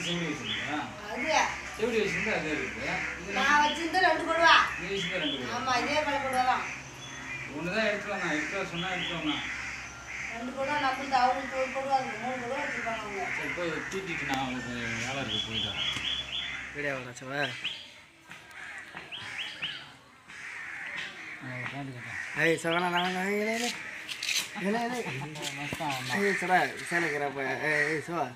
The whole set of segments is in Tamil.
செவிலி வச்சிருக்கா அது செவிலி வச்சிருந்தா அதே இருக்கு இது நான் வச்சிருந்த ரெண்டு கொடுவா நீ வச்சிருந்தா ரெண்டு பேரும் ஆமா இதே பல கொடுவா தான் ஒன்று தான் எடுத்துட்டு வந்தான் எடுத்து வர சொன்னா எடுத்துட்டு வந்தான் ரெண்டு கொடுவா நம்மளுக்கு அவங்களுக்கு ஒரு கொடுவா இருக்கு மூணு கொடுவா வச்சிருப்பாங்க அவங்க சரி போய் தூக்கிட்டு நான் அவங்களுக்கு வேலை இருக்கு போயிட்டேன் வீடியோ வராச்சவா பாட்டு கேட்டேன் ஐய் சவனா நான் இல்லை இல்லை இல்லை இல்லை நஷ்டம் வந்தான் ஐய் சடா சேனக்கிறப்ப ஏய் சிவா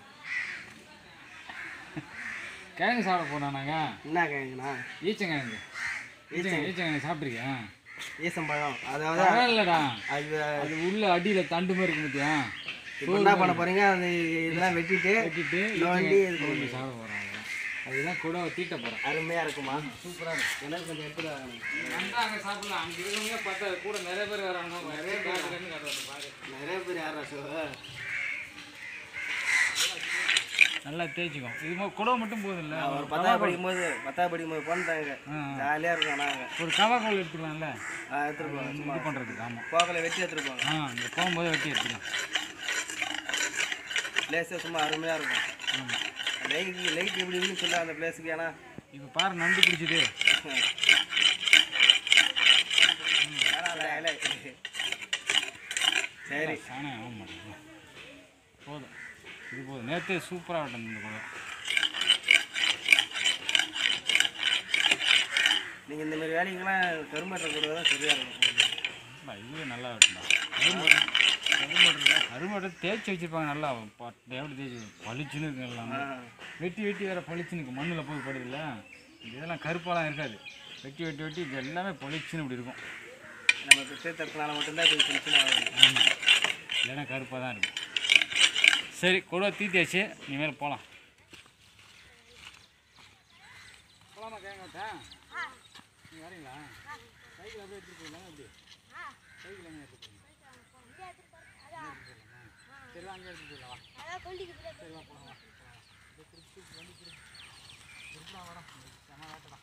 கிழங்கு சாப்பிட போனோம் நாங்கள் என்ன கேங்கண்ணா ஈச்சங்கிழங்கு ஈச்சங்க ஈச்சங்கிழங்கு சாப்பிட்ருக்கியா ஈசம்பழம் அதாவது பரவாயில்லடா அது அது உள்ள அடியில் தண்டு மாதிரி இருக்கு பார்த்தியா இப்போ என்ன பண்ண போறீங்க அந்த இதெல்லாம் வெட்டிட்டு வெட்டிட்டு நோண்டி இது நோண்டி சாப்பிட போகிறாங்க அதுதான் கூட தீட்ட போகிறேன் அருமையாக இருக்குமா சூப்பராக இருக்கும் எனக்கு கொஞ்சம் எடுத்துட்டு வாங்க வந்தா அங்கே சாப்பிடலாம் அங்கே இருக்கவங்க பார்த்தா கூட நிறைய பேர் வராங்க நிறைய பேர் பாரு நிறைய பேர் யாரா சிவா நல்லா தேய்ச்சிக்கும் இது மாதிரி குடவை மட்டும் போதும் இல்லை ஒரு பத்தாவது படிக்கும்போது பத்தாவது படிக்கும்போது போனதாங்க ஜாலியாக இருக்கும் நாங்கள் ஒரு கவாக்கோல் எடுத்துக்கலாம்ல எடுத்துட்டு போவோம் சும்மா இது பண்ணுறதுக்கு ஆமாம் போகலை வெட்டி எடுத்துட்டு போங்க ஆ இங்கே போகும்போது வெட்டி எடுத்துக்கலாம் பிளேஸே சும்மா அருமையாக இருக்கும் ஆமாம் லைட் லைட் எப்படி இருக்குன்னு சொல்ல அந்த பிளேஸுக்கு ஏன்னா இப்போ பாரு நண்டு பிடிச்சிது வேணாம், இல்லை, இல்லை. சரி சாணம் ஆக மாட்டேங்குது போதும் இது போதும் நேற்றே சூப்பராக விட்டேன் இந்த குடவை நீங்கள் இந்த மாதிரி வேலைக்கெல்லாம் கரும்பற்ற கூட தான் சரியாக இருக்கும் இல்லை, இதுவே நல்லா வெட்டா அருமாட்டை தேய்ச்சி வச்சிருப்பாங்க நல்லா ப- எப்படி தேய்ச்சி பளிச்சுன்னு இருக்கு எல்லாம் ஆ. வெட்டி வெட்டி வேற பளிச்சுன்னு இருக்கு மண்ணில் போய் படுதுல்ல இதெல்லாம் கருப்பாலாம் இருக்காது வெட்டி வெட்டி வெட்டி இது எல்லாமே பளிச்சுன்னு இப்படி இருக்கும் நம்ம பிச்சை தட்டினால மட்டும்தான் இது பிரச்சனை ஆகுது ஆமாம் இல்லைன்னா கருப்பாக தான் இருக்கும் சரி கொடுவா தீத்தியாச்சு இனிமேல் போகலாம் போகலாமா கேங்க நீங்கள் வரீங்களா சைக்கிள் அப்படியே எடுத்துகிட்டு போயிடலாம் அப்படி சைக்கிள் எங்கே எடுத்துகிட்டு போயிடலாம் சரி வா, அங்கே எடுத்துகிட்டு போயிடலாம் வா. சரி வா போகலாம் வா போகலாம். இதோ திருப்பி திருப்பி வண்டி திருப்பி திருப்பினா வாடா செம வேட்டடா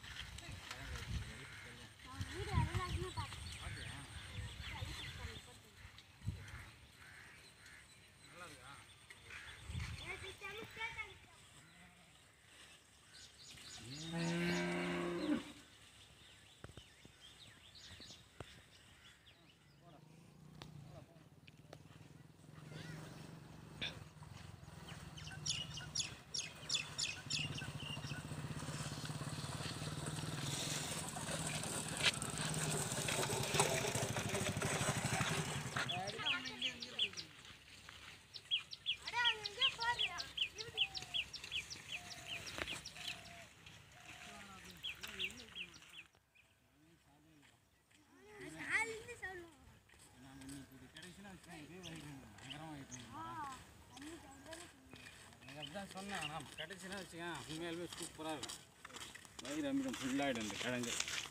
எனக்கு அப்படிதான் சொன்னேன் நான் கிடச்சினா வச்சுக்கேன் உண்மையாலுமே சூப்பராக இருக்கும் வயிறு அமிடம் ஃபுல்லாகிடும் இந்த கிழங்கு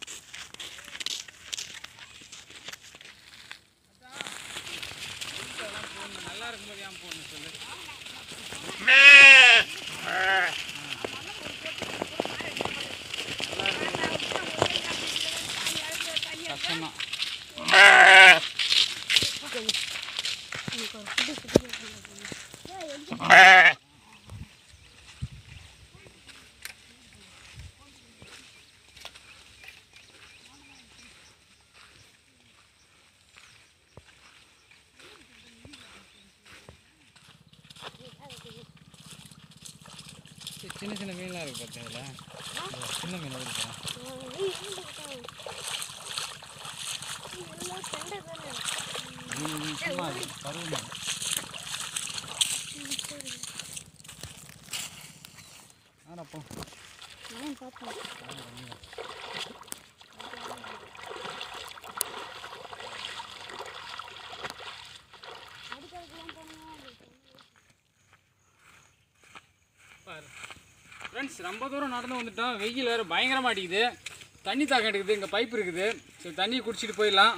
நல்லா இருக்கும்போது ஏன் போடணும் சொல்லு கஷ்டம்தான் சரி, சின்ன சின்ன மீன்லாம் இருக்கு பார்த்தீங்களா சின்ன மீன் இருக்கு மீன் சும்மா அது பருவ மீன் ஆனாப்போ ஃப்ரெண்ட்ஸ் ரொம்ப தூரம் நடந்து வந்துட்டோம் வெயில் வேறு பயங்கரமாக அடிக்குது தண்ணி தாக்கம் எடுக்குது இங்கே பைப் இருக்குது சரி தண்ணியை குடிச்சிட்டு போயிடலாம்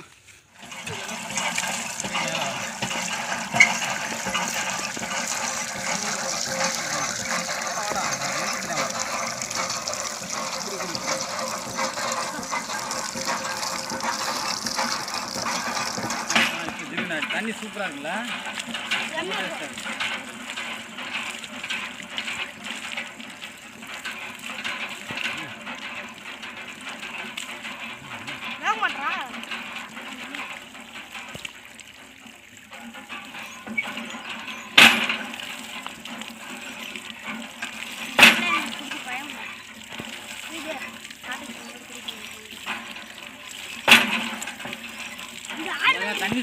திடீர்னு தண்ணி சூப்பராக இருக்குல்ல ரொம்ப taste ஆ இருக்கு.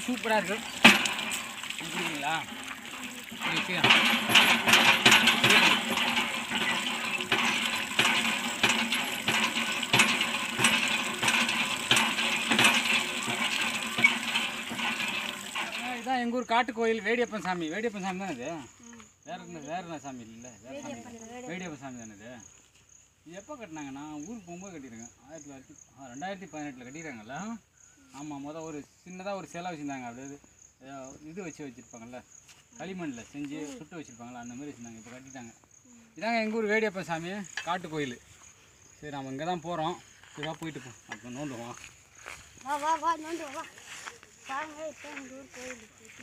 சூப்பராக இருக்கு குடிக்கிறீங்களா குடிச்சு இதான் எங்கள் ஊர் காட்டு கோயில் வேடியப்பன் சாமி வேடியப்பன் சாமி தானே இது வேற என்ன வேற என்ன சாமி இல்லை வேற சாமி வேடியப்பன் சாமி தானே இது இது எப்போ கட்டினாங்க நான் ஊருக்கு போகும்போது கட்டியிருக்கேன் ஆயிரத்தி தொள்ளாயிரத்தி ஆ, ரெண்டாயிரத்தி பதினெட்டில் கட்டிடுறாங்கல்ல ஆமாம் மொதல் ஒரு சின்னதாக ஒரு சிலை வச்சுருந்தாங்க அப்படியே அஹ், இது வச்சு வச்சுருப்பாங்கல்ல களிமண்ணில் செஞ்சு சுட்டு வச்சுருப்பாங்கல்ல அந்த மாதிரி வச்சுருந்தாங்க இப்போ கட்டிட்டாங்க இதாங்க எங்கள் ஊர் வேடியப்பன் சாமி காட்டு கோயில் சரி நம்ம இங்கே தான் போகிறோம் சரி வா போயிட்டு போ அப்போ நோண்டுவோம் வா வா வா நோண்டு வா பாருங்க இப்போ எங்கள் ஊர் கோயில்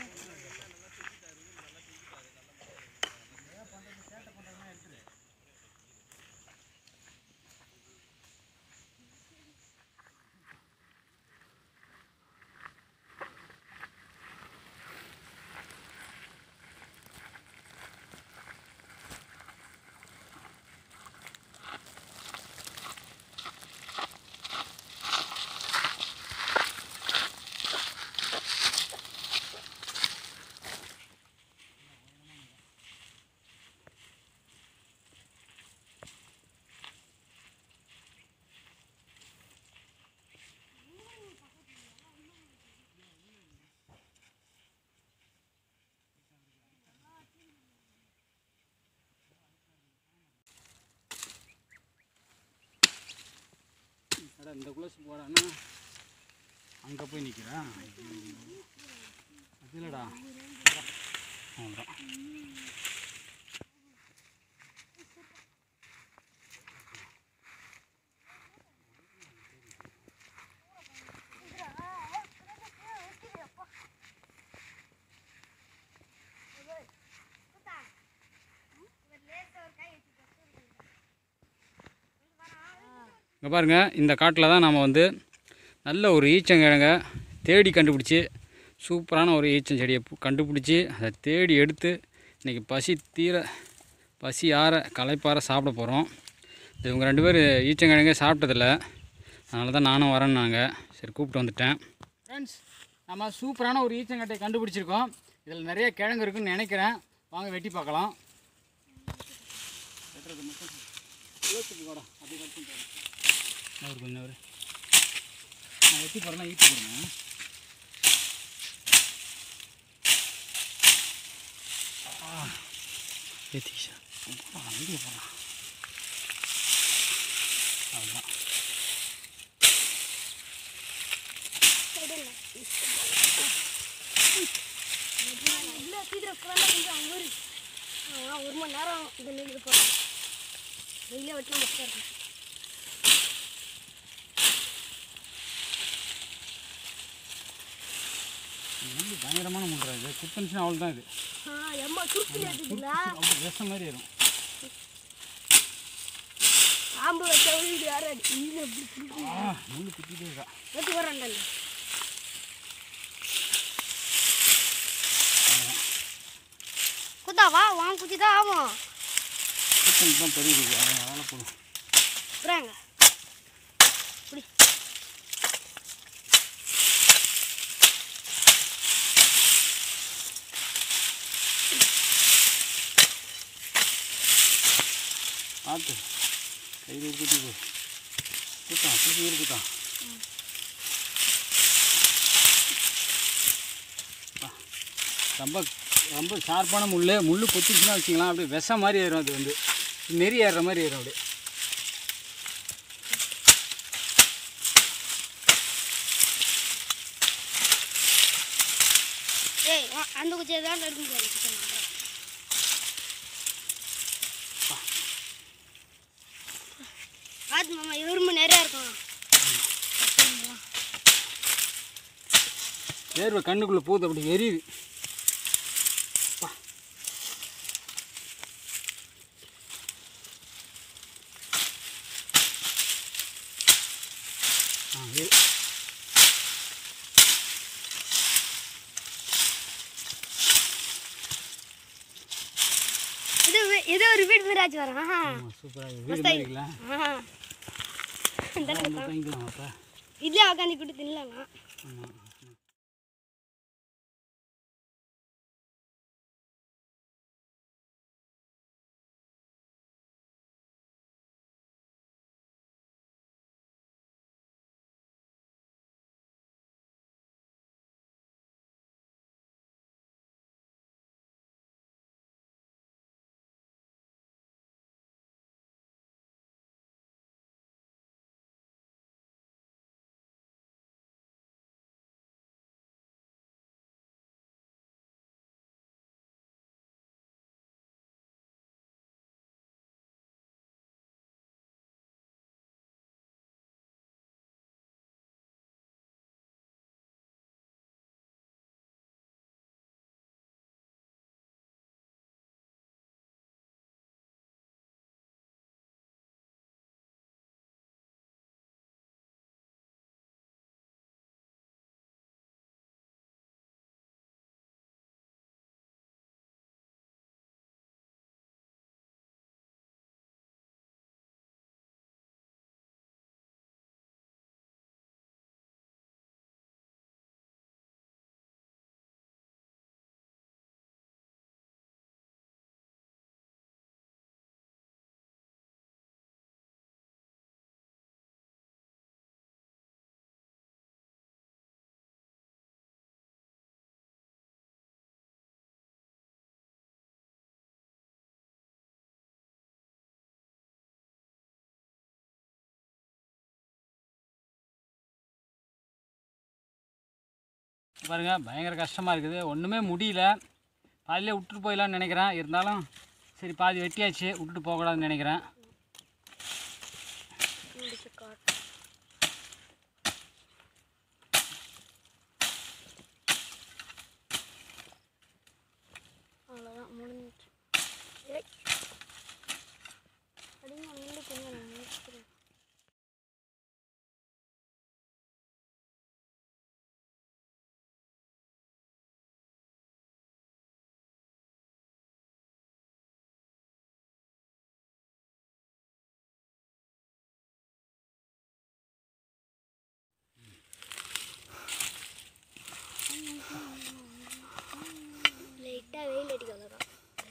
அடா இந்த குளோஸ் போடான்னா அங்கே போய் நிற்கிறேன் அது இல்லைடா அவ்வளோதான் இங்கே பாருங்கள் இந்த காட்டில் தான் நாம் வந்து நல்ல ஒரு ஈச்சங்கிழங்க தேடி கண்டுபிடிச்சி சூப்பரான ஒரு ஈச்சஞ்செடியை பு- கண்டுபிடிச்சி அதை தேடி எடுத்து இன்றைக்கி பசி தீர பசி ஆற களைப்பார சாப்பிட போகிறோம் இவங்க ரெண்டு பேர் ஈச்சங்கிழங்கே சாப்பிட்டதில்ல அதனால தான் நானும் வரேன்னாங்க சரி கூப்பிட்டு வந்துட்டேன் ஃப்ரெண்ட்ஸ் நம்ம சூப்பரான ஒரு ஈச்சங்கட்டை கண்டுபிடிச்சிருக்கோம் இதில் நிறைய கிழங்கு இருக்குன்னு நினைக்கிறேன் வாங்க வெட்டி பார்க்கலாம் வெட்டுறது மட்டும் யோசிச்சு போடா அப்படி கட் பண்ணிட்டு ஒரு கொஞ்சம் ஒரு நான் வெட்டி போகிறேன்னா ஈட்டு போடுங்க ஏத்திஷா வீடியோ போடலாம் அவ்வளோதான் இல்லை சீக்கிரம் போகலாம் கொஞ்சம் ஊர் ஒரு மணி நேரம் இந்த நெல் போகிறோம் வெயிலே வெட்டினா மஸ்தாக இருக்கும் முள்ளு பயங்கரமான முள்ளுறா இது குத்தனிச்சுன்னா அவ்வளோ தான் இது ஆ எம்மா சுருக்கி எடுத்துங்களா ரொம்ப விஷம் மாதிரி ஏறும் ஆம்பு வச்ச வீடு யார் இது எப்படி சுருக்கி ஆ முள்ளு குத்திட்டே இருக்கா வெட்டி வர்றேன் குத்தாவா வாங்க குத்தி தான் ஆகும் குத்தனிச்சு தான் தெரியுது அதை வேலை போடும் புறாங்க புடி பார்த்து கையில் குத்தி போ குத்தான் குத்தி இருக்குதான் ரொம்ப ரொம்ப ஷார்ப்பான முள் முள் கொத்திச்சுன்னா வச்சுக்கலாம் அப்படியே விஷம் மாதிரி ஏறும் அது வந்து நெறி ஏறுற மாதிரி ஏறும் அப்படியே ஏய் வா, அந்த குச்சியை தான் எடுக்க முடியாது பார்த்து மாமா எறும்பு நிறையா இருக்கும் வேர்வை கண்ணுக்குள்ளே போகுது அப்படி எரியுது பா. ஆ, இரு. இது வி- இது ஒரு வீடு மீராஜ் வரும் ஆஹா. ஆமா, சூப்பரா இருக்கு. வீடு மாதிரி இருக்குல்ல? ஆஹா. வந்து தங்கிக்கலாம் அப்போ இதுலயே உட்காந்து கொடுத்து இல்லைண்ணா ஆமாம் பாருங்கள் பயங்கர கஷ்டமாக இருக்குது ஒன்றுமே முடியல பாதியிலே விட்டுட்டு போயிடலான்னு நினைக்கிறேன் இருந்தாலும் சரி பாதி வெட்டியாச்சு விட்டுட்டு போகக்கூடாதுன்னு நினைக்கிறேன் முடிச்சு காட்டு அவ்வளோதான் முடிஞ்சிச்சு ஏய் அப்படிங்க நின்று கொஞ்சம் நான் முடிச்சுக்கிறேன் லைட்டாக வெயில் அடிக்க வந்தோம்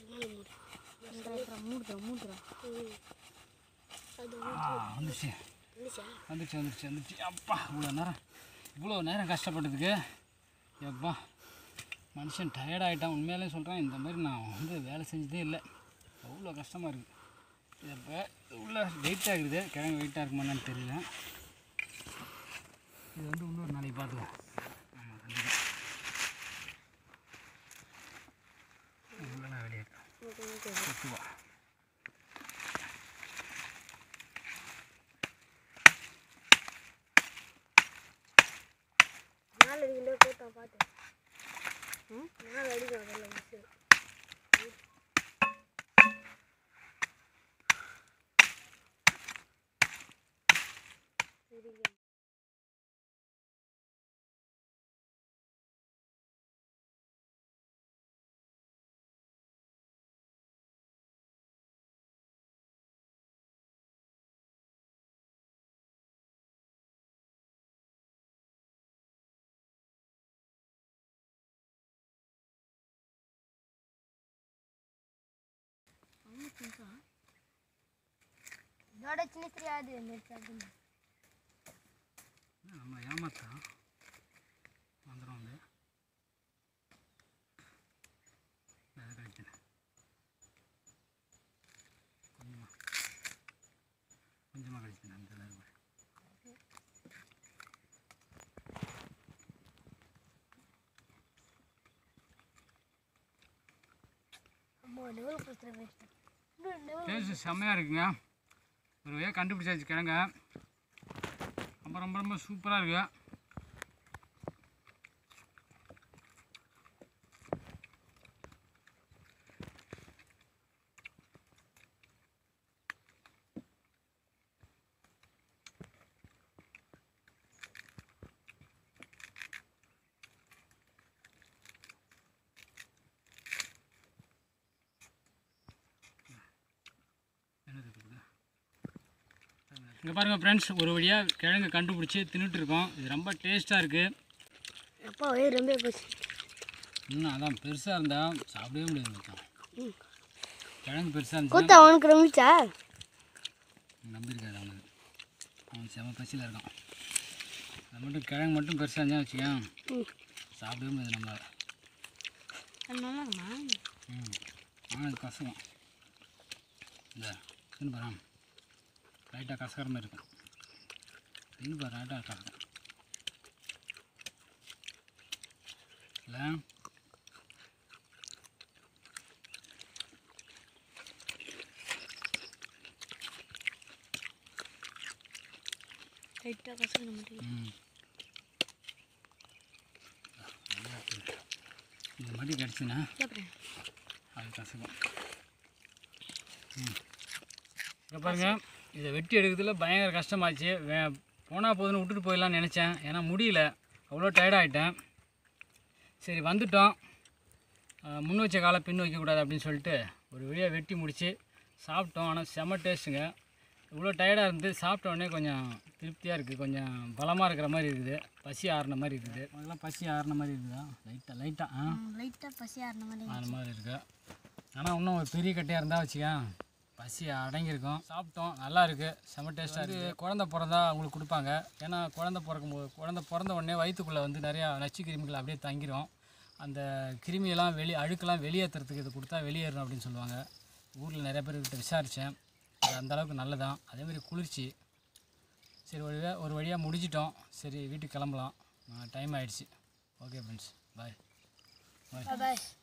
மூடுறோம் மூடுறோம் அது வந்துச்சு வந்துச்சா வந்துச்சு வந்துச்சு வந்துச்சு அப்பா இவ்வளோ நேரம் இவ்வளோ நேரம் கஷ்டப்பட்டதுக்கு எப்பா மனுஷன் டயர்ட் ஆகிட்டான் உண்மையாலே சொல்கிறேன் இந்த மாதிரி நான் வந்து வேலை செஞ்சதே இல்லை அவ்வளோ கஷ்டமாக இருக்குது இது இப்போ உள்ள வெயிட்டாக இருக்குது கிழங்கு வெயிட்டாக இருக்குமான்னு தெரியல இது வந்து இன்னொரு நாளைக்கு பார்த்துக்குவோம் ஆமாம் கண்டிப்பாக உள்ளலாம் வெளியே கொத்துவா நாலு அடிக்கிட்டே போட்டோம் பார்த்து ம் நாலு அடிக்கும் அதில் மிஸ் இதோட சின்ன தெரியாது மிர்ச்சி அப்படின்னு நம்ம ஏமாத்தா வந்துடும் வந்து அது கழிக்கிறேன் கொஞ்சமாக கொஞ்சமாக கழிக்கிறேன் அந்த அளவு அம்மா லெவல் கொடுத்துற போயிட்டு இன்னும் லெவல் டேஸ்ட்டு செம்மையாக இருக்குங்க ஒரு வழியாக கண்டுபிடிச்சாச்சு கிழங்க ரொம்ப ரொம்ப ரொம்ப சூப்பராக இருக்கு இங்கே பாருங்கள் ஃப்ரெண்ட்ஸ் ஒரு வழியாக கிழங்கு கண்டுபிடிச்சி தின்னுட்டு இருக்கோம் இது ரொம்ப டேஸ்ட்டாக இருக்குது அப்பா வயிறு ரொம்ப போச்சு இன்னும் அதான் பெருசாக இருந்தால் சாப்பிடவே முடியாது மச்சான் ம். கிழங்கு பெருசாக இருந்துச்சு கூத்தா அவனுக்கு ரொம்பிச்சா நம்பியிருக்காது அவனுக்கு அவன் செம பசியில் இருக்கான் அது மட்டும் கிழங்கு மட்டும் பெருசாக இருந்தால் வச்சுக்கேன் ம் சாப்பிடவே முடியாது நம்மளால் நல்லா இருக்குமா ம் ஆனால் இது கசக்கும் இந்த தின்னு பாரு லைட்டாக கசக்கிற மாதிரி இருக்கும் தின்னு பாரு லைட்டாக கசக்கும் இல்லை லைட்டாக கசக்க மாட்டேங்குது ம் இந்த மாதிரி கிடச்சுன்னா கேட்குறேன் அது கசக்கும் ம் இங்கே பாருங்க இதை வெட்டி எடுக்கிறதுல பயங்கர கஷ்டமாச்சு வே போனால் போதுன்னு விட்டுட்டு போயிடலாம்னு நினச்சேன் ஏன்னா முடியல அவ்வளோ டயர்டாகிட்டேன் சரி வந்துட்டோம் அஹ், முன் வச்ச காலை பின் வைக்கக்கூடாது அப்படின்னு சொல்லிட்டு ஒரு வழியாக வெட்டி முடித்து சாப்பிட்டோம் ஆனால் செம டேஸ்ட்டுங்க இவ்வளோ டயர்டாக இருந்து சாப்பிட்ட உடனே கொஞ்சம் திருப்தியாக இருக்குது கொஞ்சம் பலமாக இருக்கிற மாதிரி இருக்குது பசி ஆறுன மாதிரி இருக்குது அதெல்லாம் பசி ஆறுன மாதிரி இருக்குதா லைட்டாக லைட்டாக ஆ லைட்டாக பசியாக இருந்த மாதிரி அந்த மாதிரி இருக்கு ஆனால் இன்னும் ஒரு பெரிய கட்டையாக இருந்தால் வச்சுக்கேன் பசி அடங்கியிருக்கும் சாப்பிட்டோம் நல்லா இருக்குது செம டேஸ்ட்டாக இருக்குது குழந்த பிறந்தா அவங்களுக்கு கொடுப்பாங்க ஏன்னா குழந்த பிறக்கும்போது குழந்த பிறந்த உடனே வயிற்றுக்குள்ளே வந்து நிறையா நச்சு கிருமிகள் அப்படியே தங்கிரும் அந்த கிருமியெல்லாம் வெளி அழுக்கெல்லாம் வெளியேற்றுறதுக்கு இது கொடுத்தா வெளியேறணும் அப்படின்னு சொல்லுவாங்க ஊரில் நிறைய பேர் கிட்ட விசாரித்தேன் அது அந்த அளவுக்கு நல்லதான் அதேமாதிரி குளிர்ச்சி சரி ஒரு வழியாக ஒரு வழியாக முடிச்சிட்டோம் சரி வீட்டுக்கு கிளம்பலாம் டைம் ஆயிடுச்சு ஓகே ஃப்ரெண்ட்ஸ் பாய் பாய்